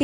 നിത്യ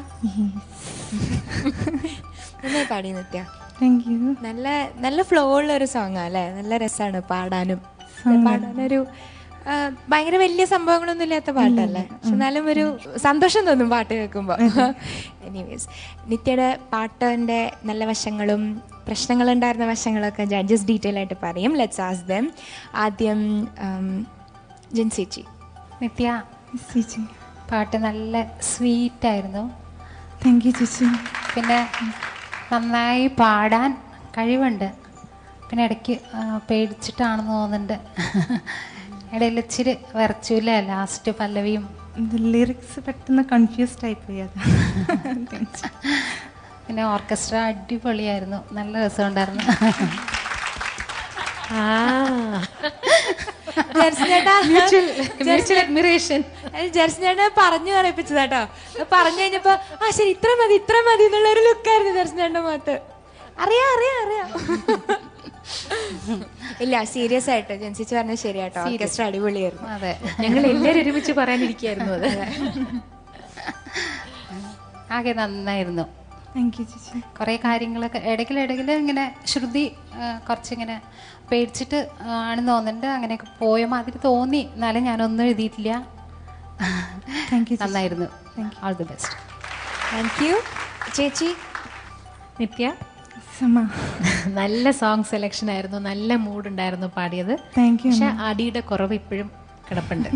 നന്നായി പാടി നിത്യ thank you നല്ല നല്ല ഫ്ലോ ഉള്ള ഒരു സോങ് അല്ലേ നല്ല രസമാണ് പാടാനും പാടാനൊരു ആ, ഭയങ്കര വലിയ സംഭവങ്ങളൊന്നും ഇല്ലാത്ത പാട്ടല്ലേ പക്ഷെ എന്നാലും ഒരു സന്തോഷം തോന്നും പാട്ട് കേൾക്കുമ്പോൾ എനിവേസ് നിത്യയുടെ പാട്ടിന്റെ നല്ല വശങ്ങളും പ്രശ്നങ്ങളുണ്ടായിരുന്ന വശങ്ങളൊക്കെ ജഡ്ജസ് ഡീറ്റെയിൽ ആയിട്ട് പറയും ലെറ്റ്സ് ആസ് ദം ആദ്യം ജിൻസിച്ചി നിത്യ ചേച്ചി പാട്ട് നല്ല സ്വീറ്റ് ആയിരുന്നു താങ്ക് യു ചേച്ചി പിന്നെ നന്നായി പാടാൻ കഴിവുണ്ട് പിന്നെ ഇടയ്ക്ക് ആ, പേടിച്ചിട്ടാണെന്ന് തോന്നുന്നുണ്ട് ഇടയിൽ ഇച്ചിരി വിറച്ചില്ല ലാസ്റ്റ് പല്ലവിയും ലിറിക്സ് പെട്ടെന്ന് കൺഫ്യൂസ്ഡ് ആയിപ്പോയി അതാ പിന്നെ ഓർക്കസ്ട്ര അടിപൊളിയായിരുന്നു നല്ല രസമുണ്ടായിരുന്നു മ്യൂച്വൽ അഡ്മിറേഷൻ ജെർസി ചേട്ടനെ പറഞ്ഞു പറയിപ്പിച്ചതാട്ടോ അത് പറഞ്ഞു കഴിഞ്ഞപ്പോ ആ ശരി ഇത്ര മതി ഇത്ര മതി എന്നുള്ള ഒരു ലുക്കായിരുന്നു ജെർസി ചേട്ടന്റെ മുഖത്ത് അറിയാം അറിയാം അറിയാം ഇല്ല സീരിയസ് ആയിട്ട് ജെൻസിച്ച് പറഞ്ഞത് ശരിയാട്ടോ ഓർക്കസ്ട്ര അടിപൊളിയായിരുന്നു അതെ ഞങ്ങൾ എല്ലാവരും ഒരുമിച്ച് പറയാനിരിക്കായിരുന്നു അത് ആകെ നന്നായിരുന്നു താങ്ക് യു ചേച്ചി കുറേ കാര്യങ്ങളൊക്കെ ഇടയ്ക്കിൽ ഇടയ്ക്കിൽ ഇങ്ങനെ ശ്രുതി ആ, കുറച്ചിങ്ങനെ പേടിച്ചിട്ട് ആണെന്ന് തോന്നുന്നുണ്ട് അങ്ങനെയൊക്കെ പോയ മാതിരി തോന്നി എന്നാലും ഞാനൊന്നും എഴുതിയിട്ടില്ല താങ്ക് യു നന്നായിരുന്നു all the best thank you ചേച്ചി നിത്യ സമ നല്ല സോങ് സെലക്ഷൻ ആയിരുന്നു നല്ല മൂഡ് ഉണ്ടായിരുന്നു പാടിയത് താങ്ക് യു പക്ഷെ അടിയുടെ കുറവ് ഇപ്പോഴും കിടപ്പുണ്ട്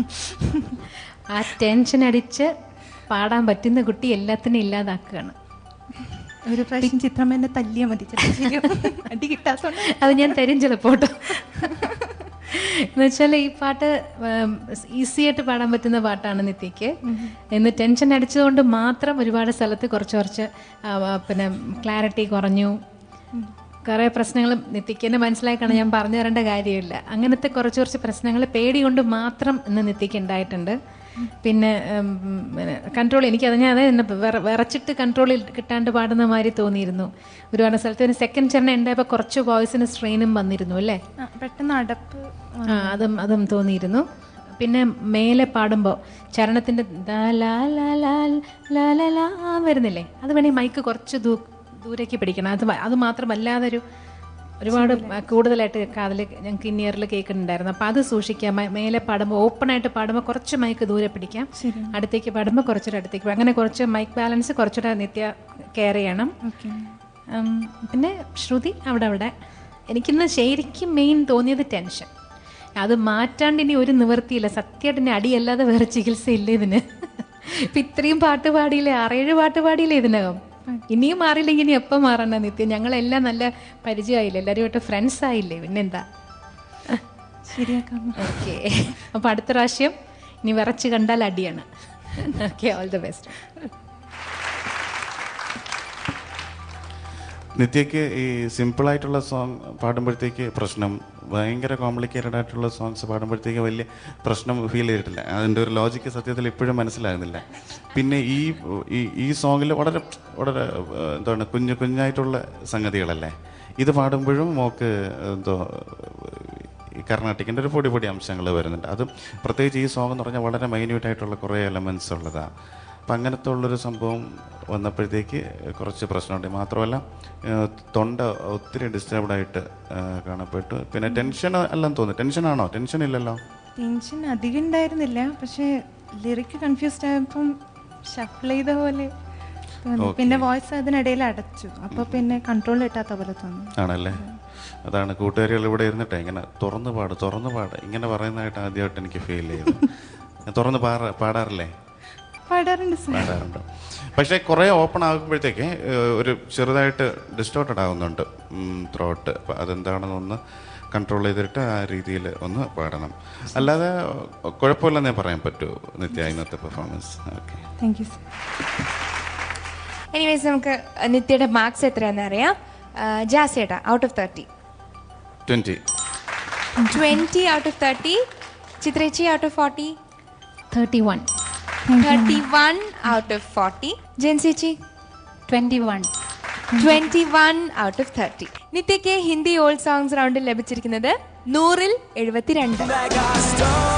ആ ടെൻഷൻ അടിച്ച് പാടാൻ പറ്റുന്ന കുട്ടി എല്ലാത്തിനും ഇല്ലാതാക്കുകയാണ് ഒരു പ്രാവശ്യം ചിത്രം എന്നെ തല്ലിയ മതി ചിലപ്പോൾ ശരിയാവും. അടി കിട്ടാത്തോണ്ട് അത് ഞാൻ തരും ചിലപ്പോട്ടോ എന്ന് വെച്ചാൽ ഈ പാട്ട് ഈസി ആയിട്ട് പാടാൻ പറ്റുന്ന പാട്ടാണ് നിത്യക്ക് ഇന്ന് ടെൻഷൻ അടിച്ചതുകൊണ്ട് മാത്രം ഒരുപാട് സ്ഥലത്ത് കുറച്ച് കുറച്ച് ആ, ആ, പിന്നെ ക്ലാരിറ്റി കുറഞ്ഞു കുറേ പ്രശ്നങ്ങൾ നിത്യക്ക് തന്നെ മനസ്സിലാക്കാണ് ഞാൻ പറഞ്ഞു തരേണ്ട കാര്യമില്ല അങ്ങനത്തെ കുറച്ച് കുറച്ച് പ്രശ്നങ്ങൾ പേടി കൊണ്ട് മാത്രം ഇന്ന് നിത്യക്ക് ഉണ്ടായിട്ടുണ്ട് പിന്നെ കൺട്രോൾ എനിക്ക് അത് ഞാൻ അത് എന്നെ വിറ- വിറച്ചിട്ട് കൺട്രോളിൽ കിട്ടാണ്ട് പാടുന്ന മാതിരി തോന്നിയിരുന്നു ഒരുപാട് സ്ഥലത്ത് ഒരു സെക്കൻഡ് ചരണം ഉണ്ടായപ്പോൾ കുറച്ച് വോയിസിന് സ്ട്രെയിനും വന്നിരുന്നു അല്ലേ ആ, പെട്ടെന്ന് അടപ്പ് ആ അതും അതും തോന്നിയിരുന്നു പിന്നെ മേലെ പാടുമ്പോൾ ചരണത്തിൻ്റെ ദാ ലാ ലാ ലാ ലാ ലാ ലാ വരുന്നില്ലേ അത് വേണമെങ്കിൽ മൈക്ക് കുറച്ച് ദൂ ദൂരേക്ക് പിടിക്കണം അത് വ- അത് മാത്രമല്ലാതെ ഒരു ഒരുപാട് കൂടുതലായിട്ട് കാതിൽ ഞങ്ങൾക്ക് ഇൻ ഇയറിൽ കേൾക്കുന്നുണ്ടായിരുന്നു അപ്പോൾ അത് സൂക്ഷിക്കാം മ- മേലെ പാടുമ്പോൾ ഓപ്പണായിട്ട് പാടുമ്പോൾ കുറച്ച് മൈക്ക് ദൂരെ പിടിക്കാം അടുത്തേക്ക് പാടുമ്പോൾ കുറച്ചുകൂടെ അടുത്തേക്ക് പോകാം. അങ്ങനെ കുറച്ച് മൈക്ക് ബാലൻസ് കുറച്ചുകൂടെ നിത്യ കെയർ ചെയ്യണം ഓക്കെ ഉം, പിന്നെ ശ്രുതി അവിടെ അവിടെ എനിക്കിന്ന് ശരിക്കും മെയിൻ തോന്നിയത് ടെൻഷൻ അത് മാറ്റാണ്ട് ഇനി ഒരു നിവൃത്തിയില്ല സത്യമായിട്ട് ഇനി അടിയല്ലാതെ വേറെ ചികിത്സയില്ല ഇതിന് ഇപ്പം ഇത്രയും പാട്ട് പാടിയില്ലേ ആറേഴ് പാട്ട് പാടിയില്ലേ ഇതിനകം ഇനിയും മാറിയില്ലെങ്കിൽ ഇനി എപ്പോൾ മാറണ്ട നിത്യം ഞങ്ങളെല്ലാം നല്ല പരിചയമായില്ലേ എല്ലാവരുമായിട്ട് ഫ്രണ്ട്സ് ആയില്ലേ പിന്നെന്താ ശരിയാക്കാം ഓക്കെ അപ്പോൾ അടുത്ത പ്രാവശ്യം ഇനി വിറച്ച് കണ്ടാൽ അടിയാണ് ഓക്കെ ഓൾ ദി ബെസ്റ്റ് നിത്യക്ക് ഈ സിമ്പിൾ ആയിട്ടുള്ള സോങ് പാടുമ്പോഴത്തേക്ക് പ്രശ്നം ഭയങ്കര കോംപ്ലിക്കേറ്റഡ് ആയിട്ടുള്ള സോങ്സ് പാടുമ്പോഴത്തേക്ക് വലിയ പ്രശ്നം ഫീൽ ചെയ്തിട്ടില്ല അതിൻ്റെ ഒരു ലോജിക്ക് സത്യത്തിൽ ഇപ്പോഴും മനസ്സിലാകുന്നില്ല പിന്നെ ഈ ഈ ഈ സോങ്ങിൽ വളരെ വളരെ ഏഹ്, എന്താണ് കുഞ്ഞു കുഞ്ഞായിട്ടുള്ള സംഗതികളല്ലേ ഇത് പാടുമ്പോഴും മോക്ക് എന്തോ ഈ കർണാട്ടിക്കിൻ്റെ ഒരു പൊടി പൊടി അംശങ്ങൾ വരുന്നുണ്ട് അതും പ്രത്യേകിച്ച് ഈ സോങ് എന്ന് പറഞ്ഞാൽ വളരെ മൈന്യൂട്ട് ആയിട്ടുള്ള കുറേ എലമെൻസ് ഉള്ളതാണ് അപ്പം അങ്ങനത്തെ ഉള്ളൊരു സംഭവം വന്നപ്പോഴത്തേക്ക് കുറച്ച് പ്രശ്നമുണ്ട് മാത്രമല്ല ഏഹ് തൊണ്ട ഒത്തിരി ഡിസ്റ്റർബ്ഡ് ആയിട്ട് ഏഹ് കാണപ്പെട്ടു പിന്നെ ടെൻഷൻ അല്ലെന്ന് തോന്നുന്നു ടെൻഷനാണോ ടെൻഷൻ ഇല്ലല്ലോ ടെൻഷൻ അധികം ഉണ്ടായിരുന്നില്ല പക്ഷേ ലിറിക്ക് കൺഫ്യൂസ്ഡ് ആയപ്പം ഷഫിൾ ചെയ്ത പോലെ തോന്നി പിന്നെ വോയിസ് അതിനിടയിൽ അടച്ചു അപ്പൊ പിന്നെ കൺട്രോൾ കിട്ടാത്ത പോലെ തോന്നി ആണല്ലേ അതാണ് കൂട്ടുകാരികൾ ഇവിടെ ഇരുന്നിട്ട് ഇങ്ങനെ തുറന്ന് പാട് തുറന്ന് പാട് ഇങ്ങനെ പറയുന്നതായിട്ട് ആദ്യമായിട്ട് എനിക്ക് ഫീൽ ചെയ്തു തുറന്ന് പാടാ പാടാറില്ലേ പാടാറുണ്ട് സർ പാടാറുണ്ട് പക്ഷേ കുറേ ഓപ്പൺ ആകുമ്പോഴത്തേക്ക് ഏഹ്, ഒരു ചെറുതായിട്ട് ഡിസ്റ്റോർട്ടഡ് ആകുന്നുണ്ട് ത്രോട്ട് അപ്പം അതെന്താണെന്നൊന്ന് കൺട്രോൾ ചെയ്തിട്ട് ആ രീതിയിൽ ഒന്ന് പാടണം അല്ലാതെ കുഴപ്പമില്ലെന്നേ പറയാൻ പറ്റൂ നിത്യ ഇന്നത്തെ performance okay thank you sir anyways നമുക്ക് നിത്യയുടെ മാർക്സ് എത്രയാണെന്ന് അറിയാം ജാസിയേട്ടാ out of thirty twenty twenty out of thirty ചിത്രേച്ചി out of forty thirty one thirty one out of forty ജെൻസിച്ചി twenty one twenty one out of thirty നിത്യയ്ക്ക് Hindi old songs റൗണ്ടിൽ ലഭിച്ചിരിക്കുന്നത് നൂറിൽ എഴുപത്തിരണ്ട്